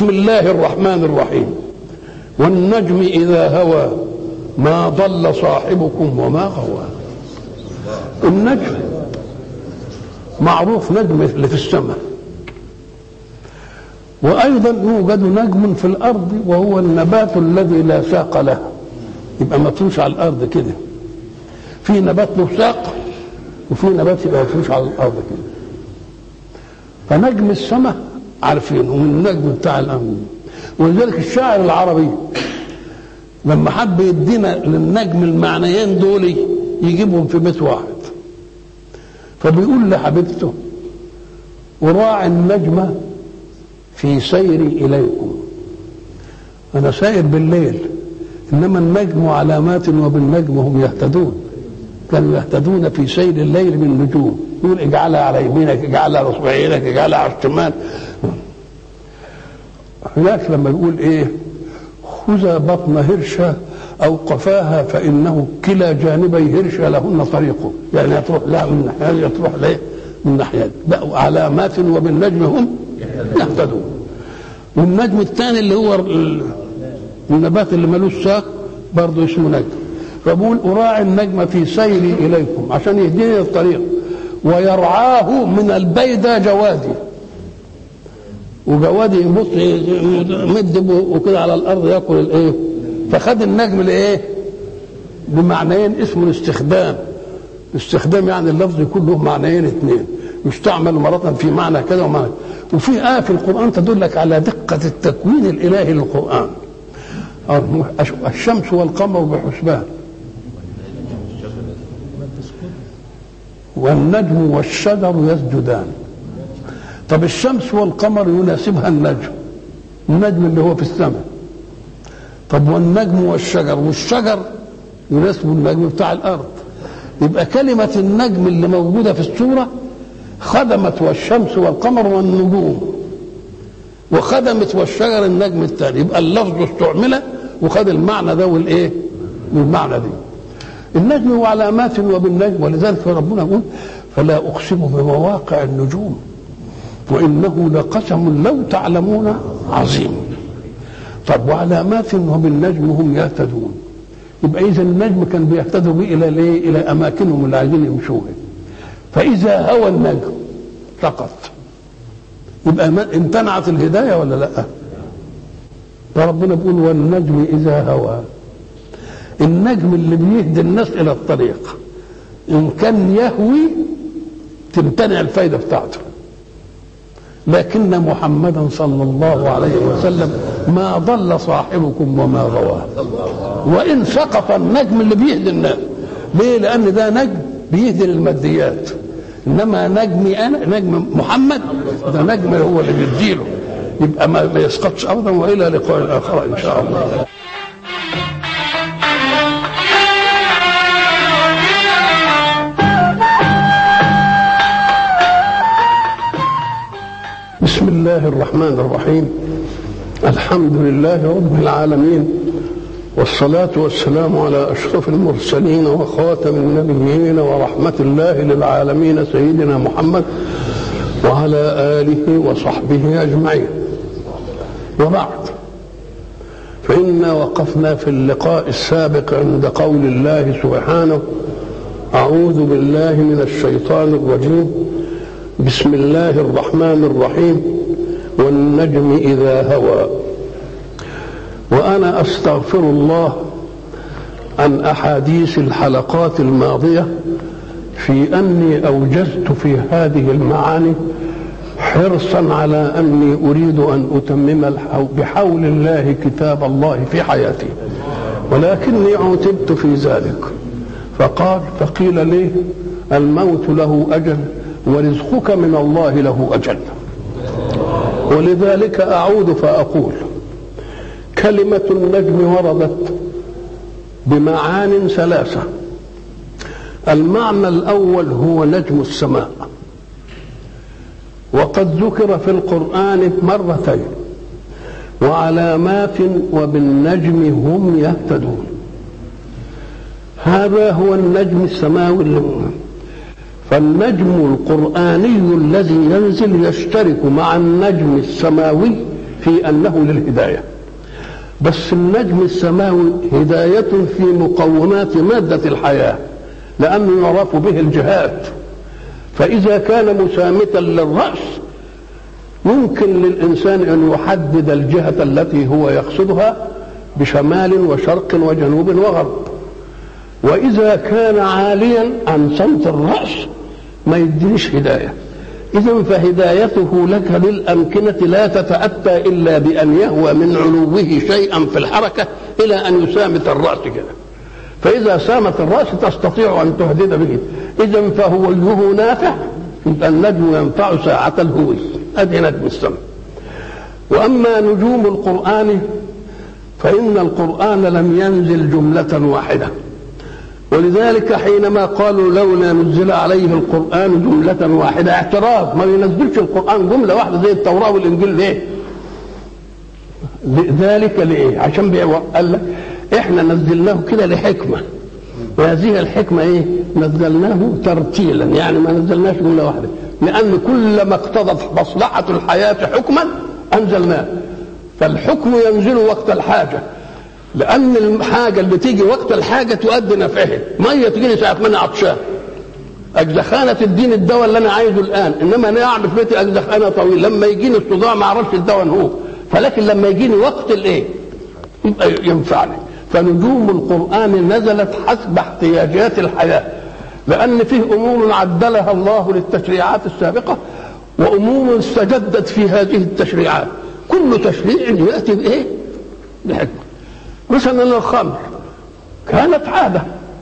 بسم الله الرحمن الرحيم والنجم إذا هوى ما ضل صاحبكم وما غوى النجم معروف نجم اللي في السماء وأيضا يوجد نجم في الأرض وهو النبات الذي لا ساق له يبقى مفروش على الأرض كده في نبات له ساق وفي نبات يبقى مفروش على الأرض كده فنجم السماء عارفين والنجم بتاع الأرض ولذلك الشاعر العربي لما حب يدينا للنجم المعنيين دول يجيبهم في بيت واحد فبيقول لحبيبته وراعي النجم في سيري إليكم أنا سائر بالليل إنما النجم علامات وبالنجم هم يهتدون كانوا يهتدون في سير الليل بالنجوم يقول اجعلها على يمينك اجعلها على رصب عينك اجعلها على الشمال هناك لما يقول ايه خذ بطن هرشة أو قفاها فإنه كلا جانبي هرشة لهن طريقه يعني تروح لها من ناحية تروح ليه من ناحية بقوا علامات وبالنجم هم يهتدون والنجم الثاني اللي هو النبات اللي ملوش ساق برضه اسمه نجم فبقول أراعي النجم في سيري إليكم عشان يهديني الطريق ويرعاه من البيدى جوادي وجوادي يبص يمد وكده على الارض ياكل الايه فخد النجم لايه بمعنيين اسمه الاستخدام الاستخدام يعني اللفظ يكون له معنيين اثنين يستعمل مرة في معنى كذا ومعنى وفي آية في القرآن تدلك على دقة التكوين الإلهي للقرآن الشمس والقمر بحسبان والنجم والشجر يسجدان طب الشمس والقمر يناسبها النجم النجم اللي هو في السماء طب والنجم والشجر والشجر يناسب النجم بتاع الارض يبقى كلمة النجم اللي موجودة في السورة خدمت والشمس والقمر والنجوم وخدمت والشجر النجم الثاني يبقى اللفظ استعمل وخد المعنى ده والايه والمعنى دي النجم وعلامات وبالنجم ولذلك ربنا يقول فلا اقسم بمواقع النجوم وإنه لقسم لو تعلمون عظيم طب وعلامات وبالنجم هم يهتدون يبقى إذا النجم كان بيهتدوا به إلى ليه؟ إلى أماكنهم اللي عايزين يمشوها فإذا هوى النجم سقط يبقى امتنعت الهداية ولا لا؟ فربنا بيقول والنجم إذا هوى النجم اللي بيهدي الناس إلى الطريق إن كان يهوي تمتنع الفايدة بتاعته لكن محمدا صلى الله عليه وسلم ما ضل صاحبكم وما غوى وان سقط النجم اللي بيهدي الناس ليه لان ده نجم بيهدي للماديات انما نجمي انا نجم محمد ده نجم هو اللي بيديله يبقى ما يسقطش ابدا والى لقاء اخر ان شاء الله بسم الله الرحمن الرحيم الحمد لله رب العالمين والصلاة والسلام على أشرف المرسلين وخاتم النبيين ورحمة الله للعالمين سيدنا محمد وعلى آله وصحبه أجمعين وبعد فإنا وقفنا في اللقاء السابق عند قول الله سبحانه أعوذ بالله من الشيطان الرجيم بسم الله الرحمن الرحيم والنجم إذا هوى وأنا أستغفر الله عن أحاديث الحلقات الماضية في أني أوجزت في هذه المعاني حرصا على أني أريد أن أتمم بحول الله كتاب الله في حياتي ولكني عوتبت في ذلك فقال فقيل لي الموت له أجل ورزقك من الله له أجل ولذلك أعود فأقول كلمة النجم وردت بمعان ثلاثة المعنى الأول هو نجم السماء وقد ذكر في القرآن مرتين وعلامات وبالنجم هم يهتدون هذا هو النجم السماوي المؤمن فالنجم القرآني الذي ينزل يشترك مع النجم السماوي في انه للهدايه بس النجم السماوي هدايه في مقومات ماده الحياه لانه يعرف به الجهات فاذا كان مسامتا للراس يمكن للانسان ان يحدد الجهه التي هو يقصدها بشمال وشرق وجنوب وغرب واذا كان عاليا عن صمت الراس ما يدينيش هدايه اذا فهدايته لك للامكنه لا تتاتى الا بان يهوى من علوه شيئا في الحركه الى ان يسامت الراس كده فاذا سامت الراس تستطيع ان تهدد به اذا فهويه نافع يبقى النجم ينفع ساعه الهوي ادي نجم السماء واما نجوم القران فان القران لم ينزل جمله واحده ولذلك حينما قالوا لولا نزل عليه القرآن جملة واحدة اعتراض ما ينزلش القرآن جملة واحدة زي التوراة والإنجيل ليه؟ ذلك لإيه؟ عشان قال لك إحنا نزلناه كده لحكمة وهذه الحكمة إيه؟ نزلناه ترتيلا يعني ما نزلناش جملة واحدة لأن كل ما اقتضت مصلحة الحياة حكما أنزلناه فالحكم ينزل وقت الحاجة لان الحاجه اللي تيجي وقت الحاجه تؤدي نفعها ميه تجي لي ساعه ما انا عطشان اجزخانه تديني الدواء اللي انا عايزه الان انما انا قاعد في بيتي اجزخانه طويل لما يجيني الصداع ما اعرفش الدواء هو فلكن لما يجيني وقت الايه يبقى ينفعني فنجوم القران نزلت حسب احتياجات الحياه لان فيه امور عدلها الله للتشريعات السابقه وامور استجدت في هذه التشريعات كل تشريع ياتي بايه بحكمه مثلا الخمر كانت عادة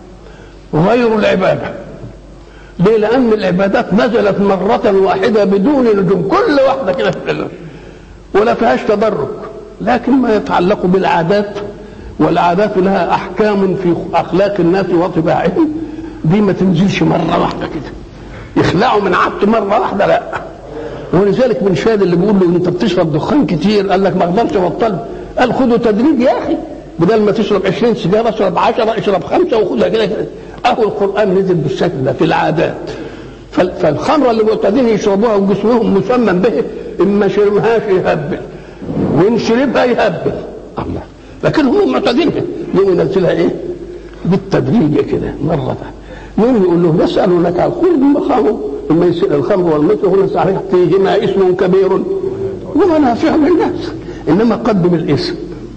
غير العبادة ليه؟ لأن العبادات نزلت مرة واحدة بدون نجوم كل واحدة كده في ولا فيهاش تدرج لكن ما يتعلق بالعادات والعادات لها أحكام في أخلاق الناس وطباعهم دي ما تنزلش مرة واحدة كده يخلعوا من عادته مرة واحدة لا ولذلك من شاد اللي بيقول له انت بتشرب دخان كتير قال لك ما اقدرش ابطل قال خده تدريج يا اخي بدل ما تشرب 20 سيجاره اشرب 10 اشرب خمسه وخدها كده كده اهو القران نزل بالشكل ده في العادات فالخمره اللي معتادين يشربوها وجسمهم مسمم به ان ما شربهاش يهبل وان شربها يهبل الله لكن هم معتادين يوم ينزلها ايه؟ بالتدريج كده مره يوم يقول له يسالونك عن كل الخمر ثم يسال الخمر والمثل هنا صحيح فيهما اسم كبير ومنافع للناس انما قدم الاسم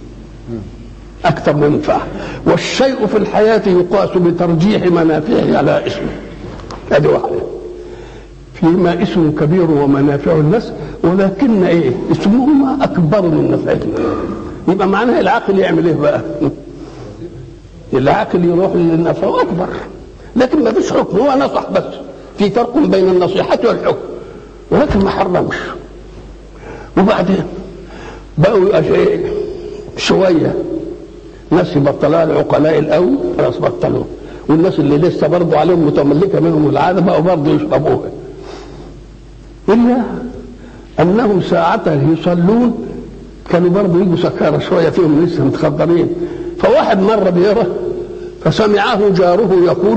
أكثر منفعة والشيء في الحياة يقاس بترجيح منافعه على اسمه هذه واحدة فيما اسم كبير ومنافع الناس ولكن ايه اسمهما اكبر من نفعهما يبقى معناها العقل يعمل ايه بقى العقل يروح للنفع اكبر لكن ما فيش حكم هو نصح بس في فرق بين النصيحة والحكم ولكن ما حرمش وبعدين بقوا شويه ناس يبطلوها العقلاء الاول خلاص بطلوها والناس اللي لسه برضه عليهم متملكه منهم العاده بقوا برضه يشربوها الا انهم ساعتها يصلون كانوا برضه يجوا سكارى شويه فيهم لسه متخدرين فواحد مره بيرى فسمعه جاره يقول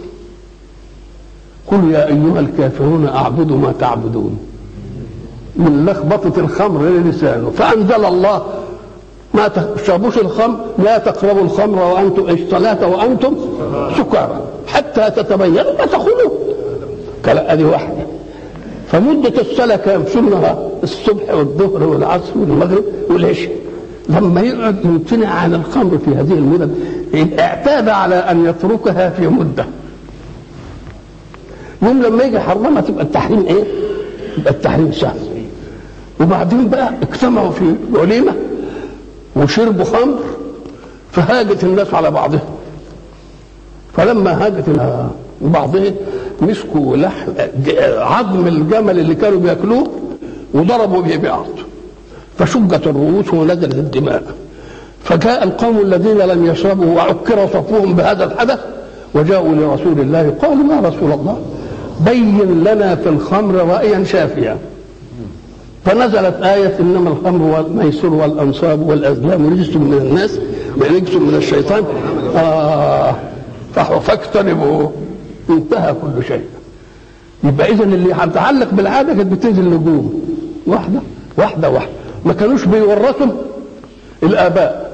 قل يا ايها الكافرون اعبد ما تعبدون من لخبطه الخمر للسانه فانزل الله ما تشربوش الخمر لا تقربوا الخمر وانتم الصلاه وانتم سكارى حتى تتبينوا ما تخلوا هذه واحده فمدة الصلاة كام؟ شو النهار؟ الصبح والظهر والعصر والمغرب والعشاء. لما يقعد يمتنع عن الخمر في هذه المدة اعتاد على أن يتركها في مدة. يوم لما يجي حرمها تبقى التحريم إيه؟ يبقى التحريم سهل. وبعدين بقى اجتمعوا في وليمة وشربوا خمر فهاجت الناس على بعضهم فلما هاجت بعضهم مسكوا لحم عظم الجمل اللي كانوا بياكلوه وضربوا به بعض فشجت الرؤوس ونزلت الدماء فجاء القوم الذين لم يشربوا وعكر صفوهم بهذا الحدث وجاءوا لرسول الله قالوا يا رسول الله بين لنا في الخمر رأيا شافيا فنزلت آية إنما الخمر والميسر والأنصاب والأزلام رجس من الناس رجس من الشيطان آه فاجتنبوه انتهى كل شيء يبقى إذا اللي هتتعلق بالعادة كانت بتنزل نجوم واحدة واحدة واحدة ما كانوش بيورثوا الاباء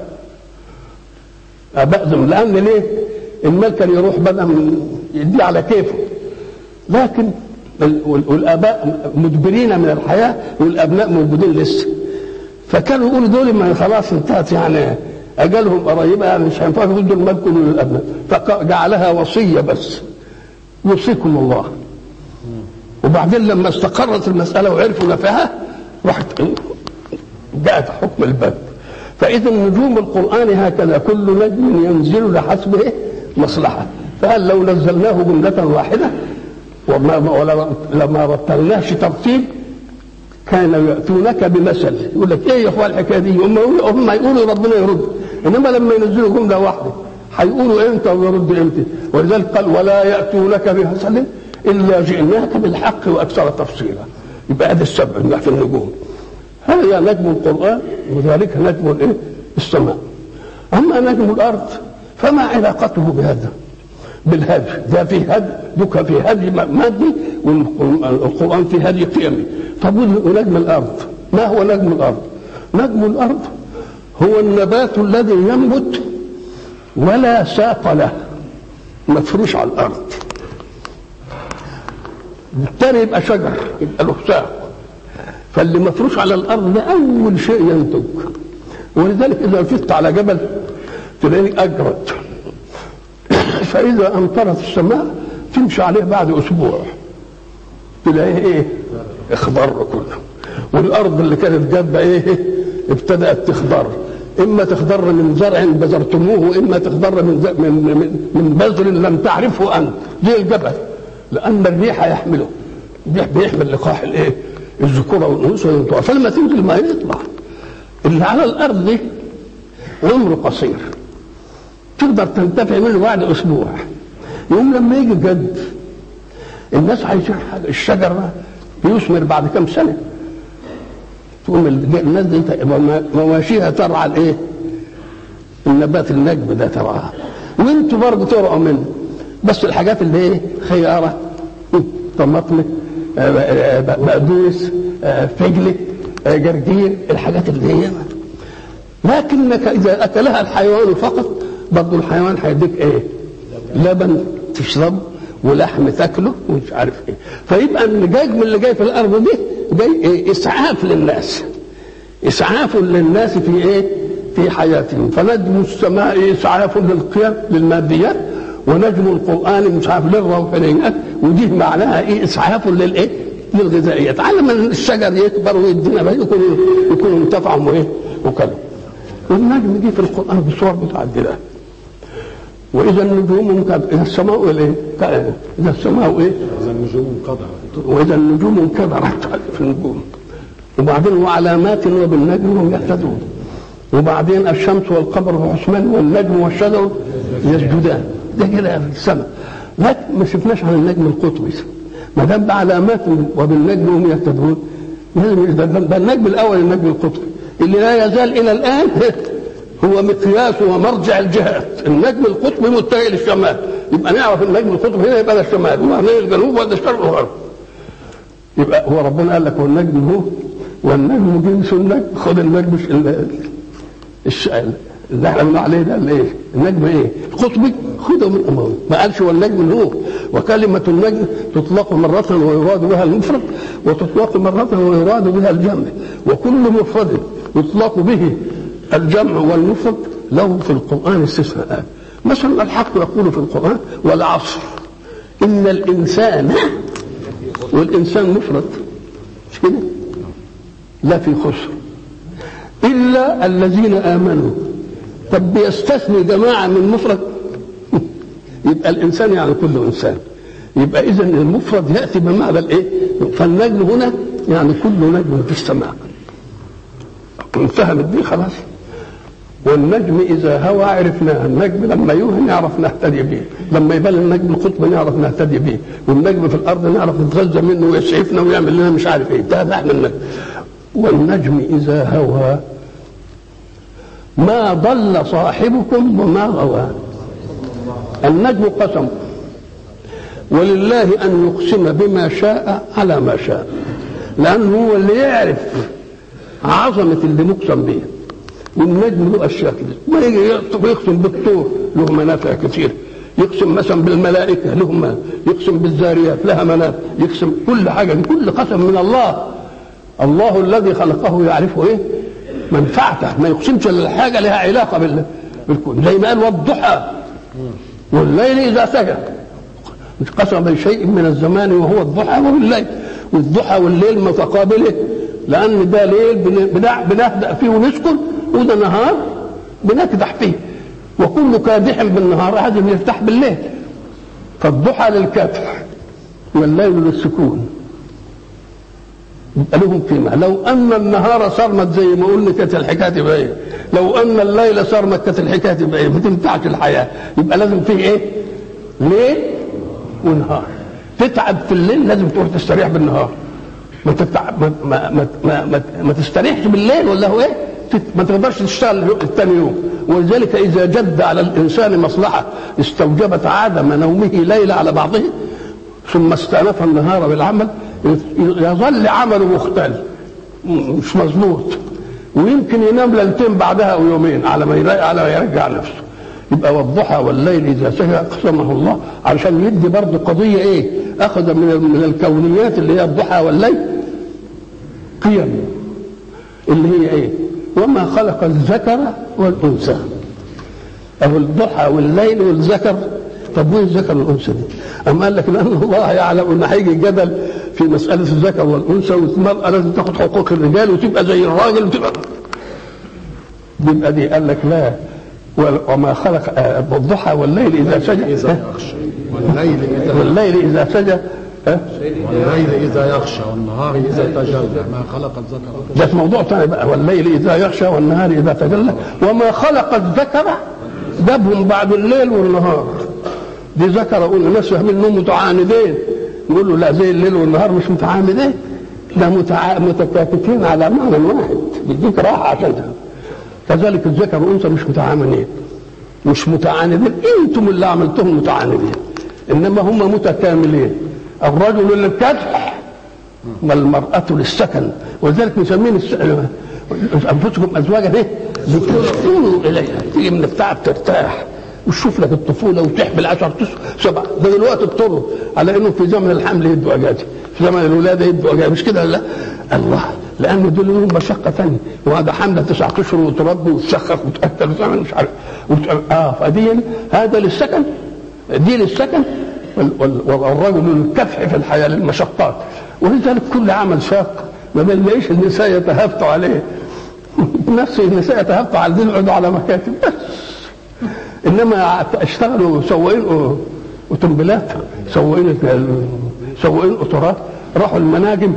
اباء زم لان ليه المال كان يروح بقى من يديه على كيفه لكن والاباء مدبرين من الحياه والابناء موجودين لسه فكانوا يقولوا دول ما خلاص انتهت يعني اجلهم قريبه يعني مش هينفع يقول دول مال كله للابناء فجعلها وصيه بس يوصيكم الله وبعدين لما استقرت المساله وعرفوا نفعها راحت جاءت حكم الباب فاذا نجوم القران هكذا كل نجم ينزل لحسبه مصلحه فهل لو نزلناه جمله واحده وما لما رتلناش ترتيب كانوا ياتونك بمثل يقول لك ايه يا اخوان الحكايه دي هم يقولوا هم يقولوا ربنا يرد انما لما ينزلوا جمله واحده هيقولوا امتى ويرد امتى ولذلك قال ولا ياتونك بمثل الا جئناك بالحق واكثر تفصيلا يبقى هذا السبع في النجوم هذا نجم القران وذلك نجم الايه السماء اما نجم الارض فما علاقته بهذا بالهدي ده في هدي دوك في هدي مادي والقران في هدي قيمي طب ونجم الارض ما هو نجم الارض نجم الارض هو النبات الذي ينبت ولا ساق له مفروش على الارض بالتالي يبقى شجر يبقى له ساق فاللي مفروش على الارض ده اول شيء ينتج ولذلك اذا فزت على جبل تلاقيه اجرد فاذا امطرت السماء تمشي عليه بعد اسبوع تلاقيه ايه اخضر كله والارض اللي كانت جاده ايه ابتدات تخضر اما تخضر من زرع بذرتموه واما تخضر من من من, من بذر لم تعرفه انت زي الجبل لان الريح يحمله الريح بيحمل لقاح الايه الذكوره والانوثه فلما تنزل ما يطلع اللي على الارض دي عمره قصير تقدر تنتفع منه بعد اسبوع يوم لما يجي جد الناس عايزين حاجه الشجر ده بيثمر بعد كم سنه تقوم الناس دي مواشيها ترعى الايه؟ النبات النجم ده ترعاه وانتوا برضه ترعوا منه بس الحاجات اللي ايه؟ خياره طماطم بقدونس فجل جرجير الحاجات اللي هي لكنك اذا اكلها الحيوان فقط برضه الحيوان هيديك ايه؟ لبن تشرب ولحم تاكله ومش عارف ايه فيبقى اللي جاي من اللي جاي في الارض دي جاي إيه؟ اسعاف للناس اسعاف للناس في ايه؟ في حياتهم فنجم السماء اسعاف للقيم للماديات ونجم القران اسعاف للروحانيات ودي معناها ايه؟ اسعاف للايه؟ للغذائيات على ما الشجر يكبر ويدينا يكون يكون انتفعوا وايه؟ وكلوا والنجم دي في القران بصور متعدده واذا النجوم انكدرت اذا السماء ايه؟ اذا السماء ايه؟ اذا النجوم انقدرت واذا النجوم انكدرت في النجوم وبعدين وعلامات وبالنجم هم يهتدون وبعدين الشمس والقمر وعثمان والنجم والشجر يسجدان ده كده في السماء لكن ما شفناش عن النجم القطبي ما دام بعلامات وبالنجم هم يهتدون لازم ده النجم الاول النجم القطبي اللي لا يزال الى الان هو مقياس ومرجع الجهات النجم القطبي متجه للشمال يبقى نعرف النجم القطبي هنا يبقى ده الشمال وهنا الجنوب وهذا الشرق والغرب يبقى هو ربنا قال لك هو النجم هو والنجم جنس النجم خد النجم الش... اللي احنا بنقول عليه ده الايه؟ النجم ايه؟ القطبي خده من امامه ما قالش هو النجم هو وكلمه النجم تطلق مره ويراد بها المفرد وتطلق مره ويراد بها الجمع وكل مفرد يطلق به الجمع والمفرد له في القرآن استثناءات مثلا الحق يقول في القرآن والعصر إن الإنسان والإنسان مفرد مش كده؟ لا في خسر إلا الذين آمنوا طب بيستثني جماعة من مفرد يبقى الإنسان يعني كل إنسان يبقى إذا المفرد يأتي بمعنى الإيه؟ فالنجم هنا يعني كل نجم في السماء انفهمت دي خلاص والنجم اذا هوى عرفناه النجم لما يوهي نعرف نهتدي به لما يبان النجم القطب نعرف نهتدي به والنجم في الارض نعرف نتغذى منه ويسعفنا ويعمل لنا مش عارف ايه ده احنا النجم والنجم اذا هوى ما ضل صاحبكم وما غوى النجم قسم ولله ان يقسم بما شاء على ما شاء لانه هو اللي يعرف عظمه اللي مقسم به والنجم له اشياء كده ما يجي يقسم بالطور له منافع كثيره يقسم مثلا بالملائكه لهم يقسم بالذاريات لها منافع يقسم كل حاجه كل قسم من الله الله الذي خلقه يعرف ايه منفعته ما يقسمش الا حاجه لها علاقه بال بالكون زي ما قال والضحى والليل اذا سجى قسم بشيء من الزمان وهو الضحى والليل والضحى والليل متقابله لان ده ليل بنهدأ فيه ونسكن وده نهار بنكدح فيه وكل كادح بالنهار لازم يرتاح بالليل فالضحى للكدح والليل للسكون يبقى لهم قيمة لو أن النهار صرمت زي ما قلنا كانت الحكاية تبقى إيه؟ لو أن الليل صرمت كانت الحكاية تبقى إيه؟ ما تنفعش الحياة يبقى لازم فيه إيه؟ ليل ونهار تتعب في الليل لازم تروح تستريح بالنهار ما تتعب ما ما ما, ما, ما, ما تستريحش بالليل ولا هو ايه؟ ما تقدرش تشتغل الثاني يوم ولذلك اذا جد على الانسان مصلحه استوجبت عدم نومه ليله على بعضه ثم استانف النهار بالعمل يظل عمله مختل مش مظبوط ويمكن ينام ليلتين بعدها او يومين على ما على ما يرجع نفسه يبقى والضحى والليل اذا سجى اقسمه الله علشان يدي برضه قضيه ايه؟ اخذ من من الكونيات اللي هي الضحى والليل قيم اللي هي ايه؟ وما خلق الذكر والانثى او الضحى والليل والذكر طب وين الذكر والانثى دي؟ اما قال لك لان الله يعلم ان هيجي جدل في مساله الذكر والانثى والمراه لازم تاخد حقوق الرجال وتبقى زي الراجل وتبقى يبقى دي قال لك لا وما خلق الضحى والليل اذا سجى إذا يخشى والليل إذا والليل اذا سجى ها؟ والليل إذا يخشى والنهار إذا تجلى ما خلق الذكر ده في موضوع ثاني بقى والليل اذا يغشى والنهار اذا تجلى وما خلق الذكر جابهم بعد الليل والنهار دي ذكر قلنا الناس فاهمين انهم متعاندين نقول له لا زي الليل والنهار مش متعاندين ده متع... متكاتفين على معنى واحد بيديك راحه عشان ده. كذلك الذكر والانثى مش متعاونين مش متعاندين انتم اللي عملتهم متعاندين انما هم متكاملين الرجل للكدح والمرأة للسكن ولذلك مسمين الس... انفسكم ازواجا ايه؟ لتسكنوا اليها تيجي من التعب ترتاح وتشوف لك الطفوله وتحمل 10 سبع ده دلوقتي اضطروا على انه في زمن الحمل يدوا اجازه في زمن الولاده يدوا اجازه مش كده لا الله لان دول لهم مشقه ثانيه وهذا حمله تسعة اشهر وتربي وتشخص وتاكل وتعمل مش عارف وت... اه فدي هذا للسكن دي للسكن وال... وال... والرجل للكفح في الحياه للمشقات ولذلك كل عمل شاق ما بنلاقيش النساء يتهافتوا عليه نفس النساء يتهافتوا على دين يقعدوا على مكاتب بس انما اشتغلوا سواقين اوتومبيلات سواقين سواقين قطارات راحوا المناجم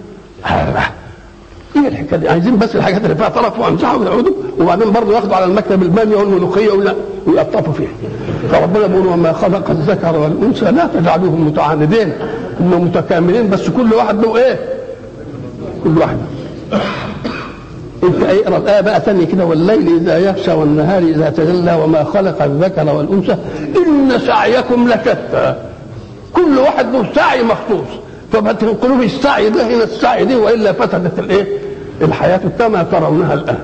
ايه الحكايه دي عايزين بس الحاجات اللي فيها طرف وامسحوا ويقعدوا وبعدين برضه ياخدوا على المكتب الماليه والملوخيه ولا ويقطفوا فيها فربنا بيقول وما خلق الذكر والانثى لا تجعلوهم متعاندين هم متكاملين بس كل واحد له ايه؟ كل واحد انت اقرا الايه بقى ثانيه كده والليل اذا يغشى والنهار اذا تجلى وما خلق الذكر والانثى ان سعيكم لشتى كل واحد له سعي مخصوص فما تنقلوا السعي ده هنا السعي دي والا فسدت الايه؟ الحياه كما ترونها الان.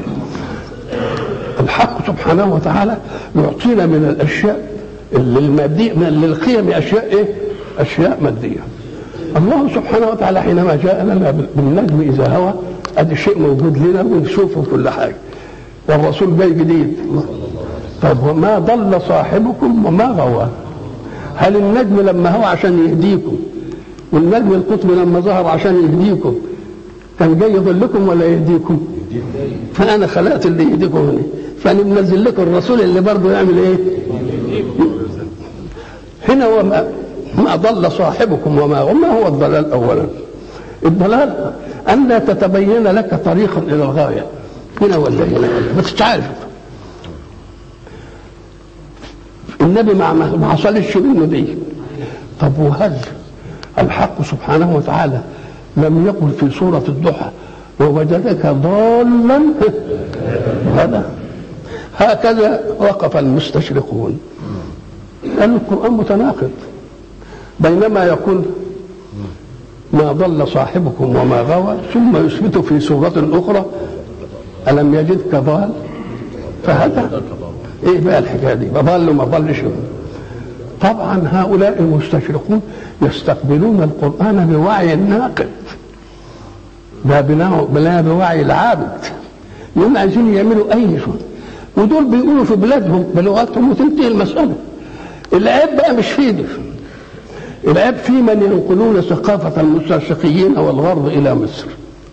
الحق سبحانه وتعالى يعطينا من الاشياء اللي الماديه من للقيم اشياء ايه؟ اشياء ماديه. الله سبحانه وتعالى حينما جاء لنا بالنجم اذا هوى ادي شيء موجود لنا ونشوفه في كل حاجه. والرسول جاي جديد. طب وما ضل صاحبكم وما غوى. هل النجم لما هو عشان يهديكم والنجم القطب لما ظهر عشان يهديكم كان جاي يضلكم ولا يهديكم فانا خلقت اللي يهديكم هنا فانا منزل لكم الرسول اللي برضه يعمل ايه هنا وما ما ضل صاحبكم وما وما هو الضلال اولا الضلال ان لا تتبين لك طريقا الى الغايه هنا ولا هنا ما تتعرف النبي ما ما حصلش منه دي طب وهل الحق سبحانه وتعالى لم يقل في سورة الضحى ووجدك ضالا هذا هكذا وقف المستشرقون قال القرآن متناقض بينما يقول ما ضل صاحبكم وما غوى ثم يثبت في سورة أخرى ألم يجدك ضال فهدى إيه بقى الحكاية دي ضل ما ضلش طبعا هؤلاء المستشرقون يستقبلون القرآن بوعي الناقد لا بلا بلا بوعي العابد يقول عايزين يعملوا أي شيء ودول بيقولوا في بلادهم بلغتهم وتنتهي المسألة العيب بقى مش في ده العيب في من ينقلون ثقافة المستشرقيين والغرب إلى مصر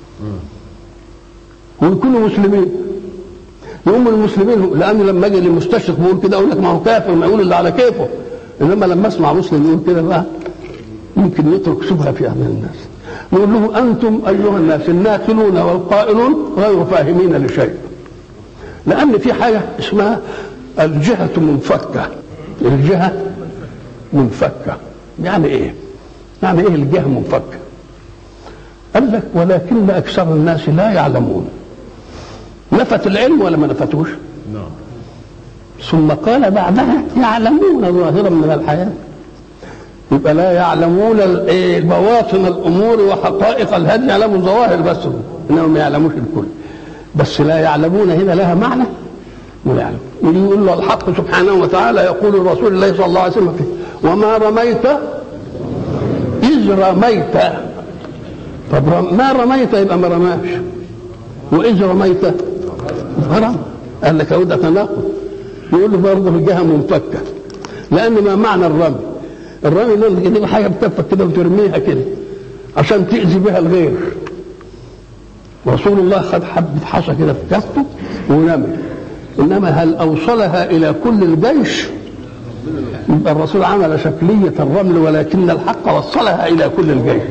ويكونوا مسلمين يقوم المسلمين لأن لما أجي للمستشرق بيقول كده أقول لك ما هو كافر ما يقول اللي على كيفه إنما لما أسمع مسلم يقول كده بقى يمكن يترك شبهة في أهل الناس نقول له أنتم أيها الناس الناقلون والقائلون غير فاهمين لشيء لأن في حاجة اسمها الجهة منفكة الجهة منفكة يعني إيه؟ يعني إيه الجهة منفكة؟ قال لك ولكن أكثر الناس لا يعلمون نفت العلم ولا ما نفتوش؟ نعم ثم قال بعدها يعلمون ظاهرا من الحياة يبقى لا يعلمون ال- إيه بواطن الأمور وحقائق الهدي يعلموا الظواهر بس إنهم ما يعلموش الكل بس لا يعلمون هنا لها معنى ولا يعلم يقول له الحق سبحانه وتعالى يقول الرسول الله صلى الله عليه وسلم فيه وما رميت إذ رميت طب رم- ما رميت يبقى ما رماش وإذ رميت رمى قال لك أود تناقض يقول له برضه الجهه منفكه لان ما معنى الرمي؟ الرمي ده تجيب حاجه بتفك كده وترميها كده عشان تاذي بها الغير رسول الله خد حبه حصى كده في كفه ورمي انما هل اوصلها الى كل الجيش؟ يبقى الرسول عمل شكليه الرمل ولكن الحق وصلها الى كل الجيش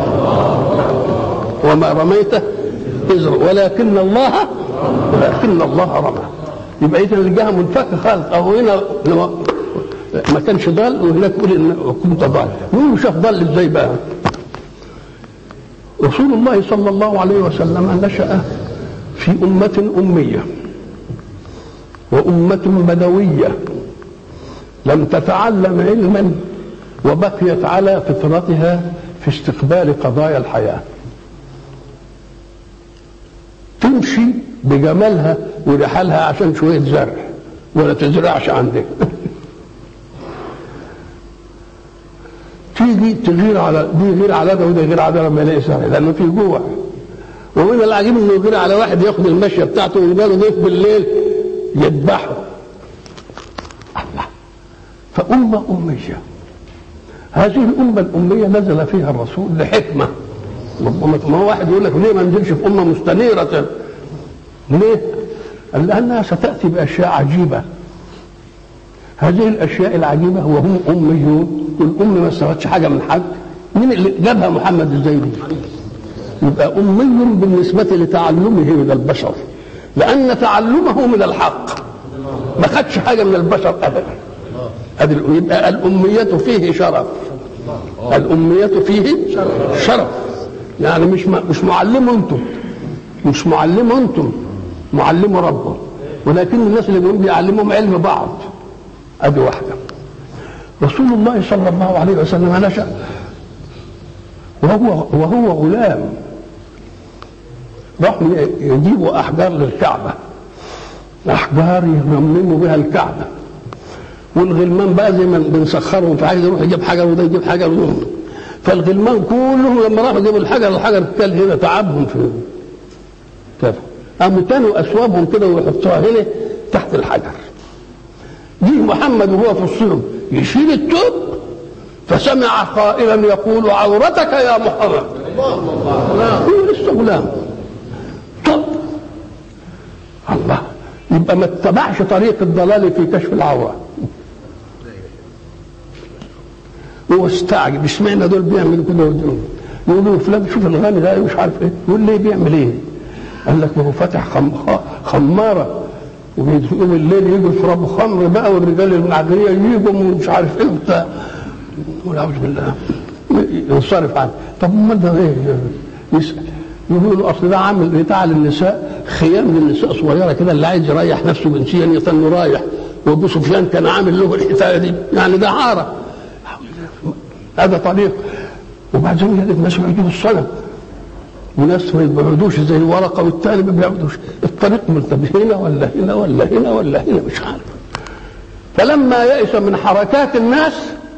وما رميت إذ ولكن الله ولكن الله رمى يبقى اذا الجهه منفكه خالص او هنا لو ما كانش ضال وهناك يقول ان كنت ضال يقول شاف ضال ازاي بقى رسول الله صلى الله عليه وسلم نشأ في أمة أمية وأمة بدوية لم تتعلم علما وبقيت على فطرتها في استقبال قضايا الحياه تمشي بجمالها ورحالها عشان شوية زرع ولا تزرعش عندك تيجي تغير على دي يغير على ده وده يغير على ده لما يلاقي زرع لانه في جوع ومن العجيب انه يغير على واحد ياخد المشيه بتاعته ويجاله ضيف بالليل يذبحه الله فأمة أمية هذه الأمة الأمية نزل فيها الرسول لحكمة ربما ما هو واحد يقول لك ليه ما نزلش في أمة مستنيرة ليه؟ قال لأنها ستأتي بأشياء عجيبة هذه الأشياء العجيبة وهم أميون والأم ما استفادش حاجة من حد مين اللي جابها محمد الزيدي؟ يبقى أمي بالنسبة لتعلمه من البشر لأن تعلمه من الحق ما خدش حاجة من البشر أبدا هذه يبقى الأمية فيه شرف الأمية فيه شرف يعني مش مش معلم انتم مش معلم انتم معلم ربه ولكن الناس اللي بيقولوا بيعلمهم علم بعض ادي واحده رسول الله صلى الله عليه وسلم نشا وهو وهو غلام راحوا يجيبوا احجار للكعبه احجار يرمموا بها الكعبه والغلمان بقى زي ما بنسخرهم في حاجه يروح يجيب حجر وده يجيب حجر وده فالغلمان كلهم لما راحوا يجيبوا الحجر الحجر كان هنا تعبهم في كده قاموا تانوا اثوابهم كده ويحطوها هنا تحت الحجر جه محمد وهو في الصيام يشيل التوب فسمع قائلا يقول عورتك يا محمد هو لسه غلام طب الله يبقى ما اتبعش طريق الضلال في كشف العوره هو استعجب اشمعنى دول بيعملوا كده ودول يقولوا فلان شوف الغني ده مش عارف ايه يقول ليه بيعمل ايه؟ قال لك ما هو فاتح خم... خماره ويقوم الليل يجوا يشربوا خمر بقى والرجال المعدنيه يجوا ومش عارف ايه وبتاع يقول اعوذ بالله ينصرف عنه طب امال ده ايه؟ يسال يقولوا اصل ده عامل بتاع للنساء خيام للنساء صغيره كده اللي عايز يريح نفسه جنسيا يستنى رايح وابو سفيان كان عامل له الحكايه دي يعني ده عاره هذا طريق وبعدين يجد ناس يعبدوا الصنم وناس ما يبعدوش زي الورقه والتاني ما بيعبدوش الطريق ملتبس هنا ولا هنا ولا هنا ولا هنا مش عارف فلما يئس من حركات الناس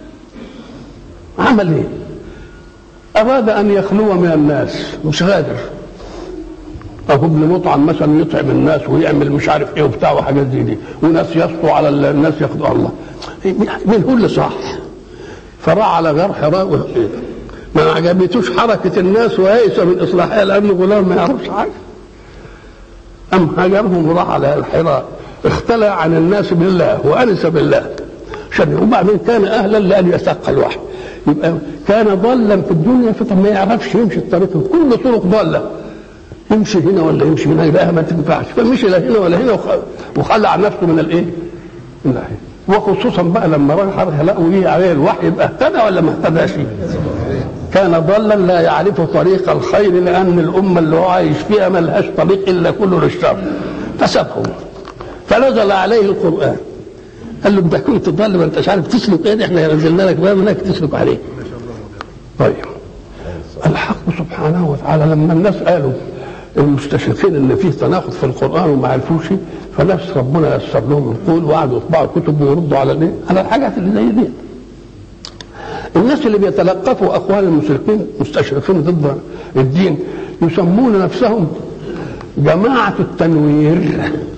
عمل ايه؟ اراد ان يخلو من الناس مش قادر اهو ابن مطعم مثلا يطعم الناس ويعمل مش عارف ايه وبتاع وحاجات زي دي وناس يسطوا على الناس ياخدوا الله مين هو اللي صح؟ فراح على غير حراء ما عجبتوش حركة الناس ويئس من إصلاحها لأنه غلام ما يعرفش حاجة أم هجرهم وراح على الحراء اختلى عن الناس بالله وأنس بالله عشان وبعدين كان أهلا لأن يتلقى الوحي يبقى كان ضالا في الدنيا فطب ما يعرفش يمشي الطريق كل طرق ضاله يمشي هنا ولا يمشي هنا لا ما تنفعش فمشي لا هنا ولا هنا وخلع نفسه من الايه؟ من الناحيه وخصوصا بقى لما راح لقوا ايه عليه الوحي يبقى اهتدى ولا ما اهتداش؟ كان ضالا لا يعرف طريق الخير لان الامه اللي هو عايش فيها ما لهاش طريق الا كله للشر فسابهم فنزل عليه القران قال له انت كنت ضال ما انتش عارف تسلك ايه احنا نزلنا لك بقى منك تسلك عليه طيب الحق سبحانه وتعالى لما الناس قالوا المستشرقين ان فيه تناقض في القران وما عرفوش فنفس ربنا يسر لهم القول وقعدوا يطبعوا كتب ويردوا على الايه؟ على الحاجات اللي زي دي. الناس اللي بيتلقفوا اقوال المشركين مستشرقين ضد الدين يسمون نفسهم جماعة التنوير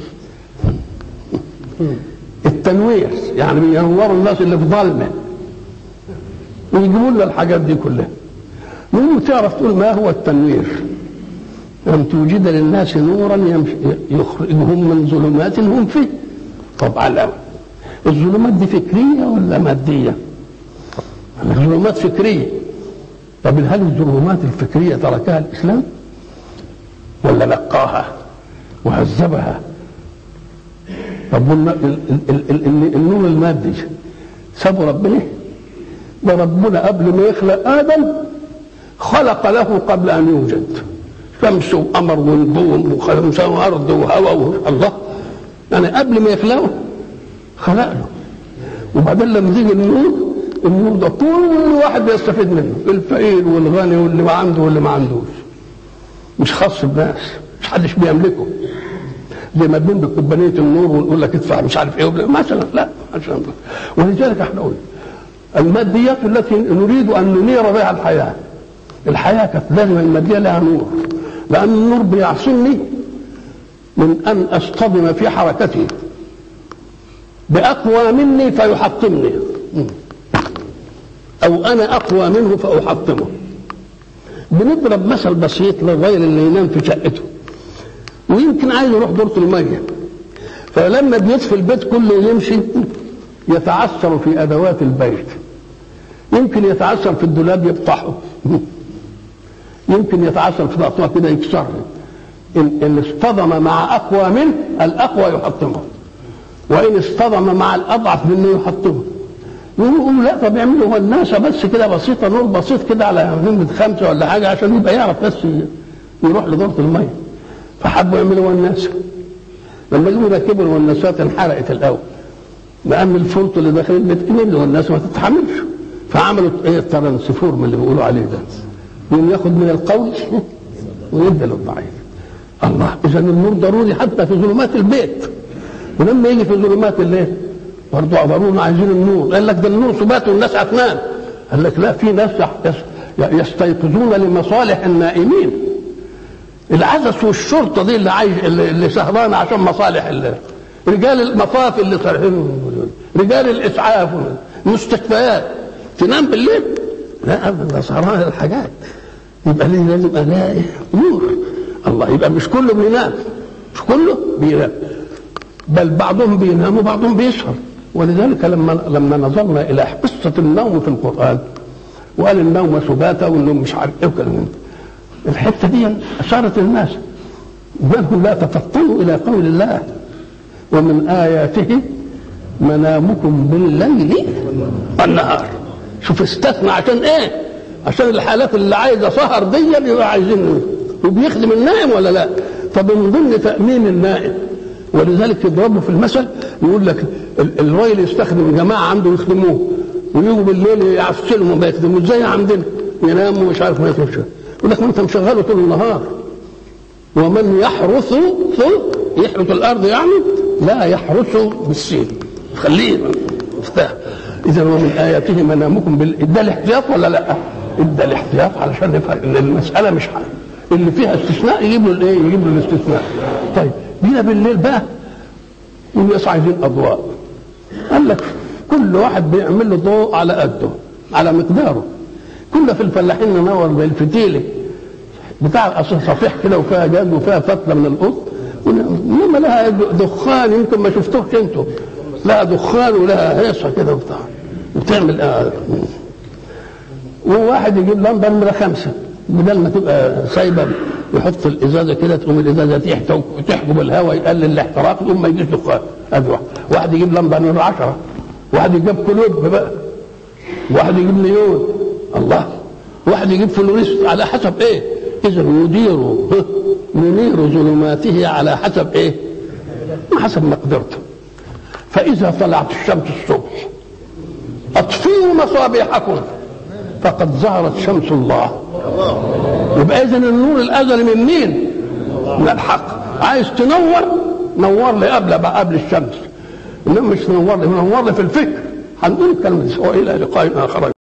التنوير يعني بينوروا الناس اللي في ظلمة ويجيبوا لنا الحاجات دي كلها مهم تعرف تقول ما هو التنوير أن توجد للناس نورا يخرجهم من ظلمات هم فيه طبعا لا الظلمات دي فكرية ولا مادية الظلمات فكرية طب هل الظلمات الفكرية تركها الإسلام ولا نقاها وهذبها طب النور المادي سابوا ربنا ده ربنا قبل ما يخلق آدم خلق له قبل أن يوجد شمس وقمر ونجوم وخمسة وارض وهواء الله يعني قبل ما يخلقه خلق له وبعدين لما يجي النور النور ده كل واحد بيستفيد منه الفقير والغني واللي ما عنده واللي ما عندوش مش خاص بناس مش حدش بيملكه زي ما بنملك كوبانيه النور ونقول لك ادفع مش عارف ايه مثلا لا عشان ولذلك احنا قلنا الماديات التي نريد ان ننير بها الحياه الحياه كانت لازم الماديه لها نور لأن النور بيعصمني من أن أصطدم في حركته بأقوى مني فيحطمني أو أنا أقوى منه فأحطمه بنضرب مثل بسيط للغير اللي ينام في شقته ويمكن عايز يروح دورة المية فلما بيطفي البيت كله يمشي يتعثر في أدوات البيت يمكن يتعثر في الدولاب يفتحه يمكن يتعثر في الأطراف كده يكسرها إن, إن اصطدم مع أقوى منه الأقوى يحطمه وإن اصطدم مع الأضعف منه يحطمه يقولوا لا طب يعملوا هو الناس بس كده بسيطة نور بسيط كده على نمرة خمسة ولا حاجة عشان يبقى يعرف بس يروح لدورة المية فحبوا يعملوا الناس لما جم يركبوا الوناسات انحرقت الأول لأن الفلط اللي داخل البيت كبير والناس ما تتحملش فعملوا ايه الترانسفورم اللي بيقولوا عليه ده يقوم ياخد من القوي ويدي للضعيف الله اذا النور ضروري حتى في ظلمات البيت ولما يجي في ظلمات الليل برضه ضروري عايزين النور قال لك ده النور سبات والناس هتنام قال لك لا في ناس يستيقظون لمصالح النائمين العزس والشرطه دي اللي عايش اللي سهرانه عشان مصالح اللي. رجال المطاف اللي صالحين رجال الاسعاف المستشفيات تنام بالليل لا ابدا ده سهران الحاجات يبقى ليه لازم الاقي نور الله يبقى مش كله بينام مش كله بينام بل بعضهم بينام وبعضهم بيسهر ولذلك لما لما نظرنا الى قصه النوم في القران وقال النوم سباتا والنوم مش عارف ايه وكلام الحته دي اشارت الناس منهم لا تفطنوا الى قول الله ومن اياته منامكم بالليل والنهار شوف استثنى عشان ايه عشان الحالات اللي عايزه سهر دي يبقى عايزين وبيخدم النائم ولا لا طب من ضمن تامين النائم ولذلك يضربوا في المثل يقول لك الراجل يستخدم جماعه عنده يخدموه ويجوا بالليل يعسلهم وما يخدموا زي عندنا ينام ومش عارف ما يخرجش يقول لك ما انت مشغله طول النهار ومن يحرث يحرث الارض يعني لا يحرث بالسين خليه مفتاح اذا ومن اياته منامكم بال... ده الاحتياط ولا لا؟ ادى الاحتياط علشان نفهم ان المساله مش حل. اللي فيها استثناء يجيب له الايه؟ يجيب له الاستثناء. طيب جينا بالليل بقى والناس عايزين اضواء. قال لك كل واحد بيعمل له ضوء على قده على مقداره. كنا في الفلاحين ننور بالفتيله بتاع اصل صفيح كده وفيها جاز وفيها فتله من القط انما لها دخان يمكن ما شفتوش انتوا لها دخان ولها هيصه كده وبتاع وتعمل آه. وواحد يجيب لمبه نمره خمسه بدل ما تبقى سايبه يحط الازازه كده تقوم الازازه تحت وتحجب الهواء يقلل الاحتراق يقوم ما يجيش دخان ادي واحد واحد يجيب لمبه نمره 10 واحد يجيب كلوب بقى واحد يجيب نيون الله واحد يجيب فلوريست على حسب ايه اذا يدير ينير ظلماته على حسب ايه حسب مقدرته فاذا طلعت الشمس الصبح اطفئوا مصابيحكم فقد ظهرت شمس الله يبقى اذا النور الازلي من مين من الحق عايز تنور نور لي قبل بقى قبل الشمس انما مش تنور لي نور لي في الفكر هنقول الكلمه دي والى لقاء اخر